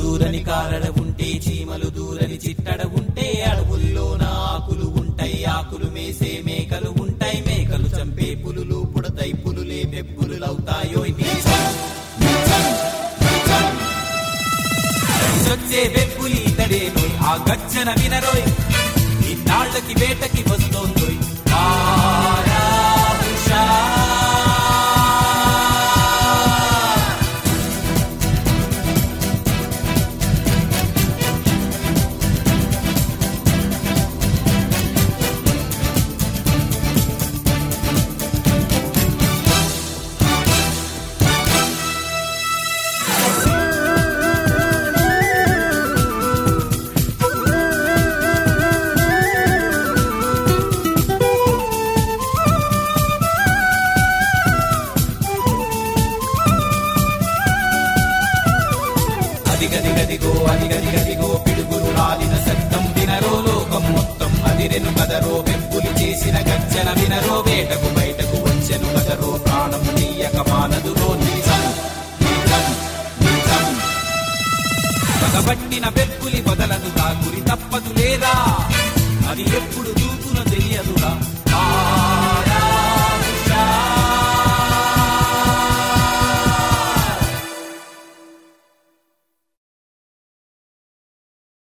దూరని కారడ ఉంటే చీమలు దూరని చిట్టడ ఉంటే అడవుల్లో ఆకులు ఉంటాయి ఆకులు మేసే మేకలు ఉంటాయి మేకలు చంపే పులులు పుడతాయి పులులే పెప్పులులవుతాయో నీచం, నీచం, నీచం. కలిసొచ్చే బెప్పులి ఇతడేనోయ్ ఆ గర్జన వినరోయ్ ఇన్నాళ్ళకి వేటకి వస్తోందోయ్ మారా ఉషా. అదిగదిగదిగో అదిగదిగదిగో పిడుగులు రాలిన శబ్దం వినరో లోకం మొత్తం అదిరెను కదరో వెంపులి చేసిన గర్జన వినరో వేటకు బయటకు వచ్చెను కదరో ప్రాణం తీయక మానదురో నీచం నీచం నీచం పగబట్టిన వెప్పులి వదలదు గురి తప్పదు లేదా అది ఎప్పుడు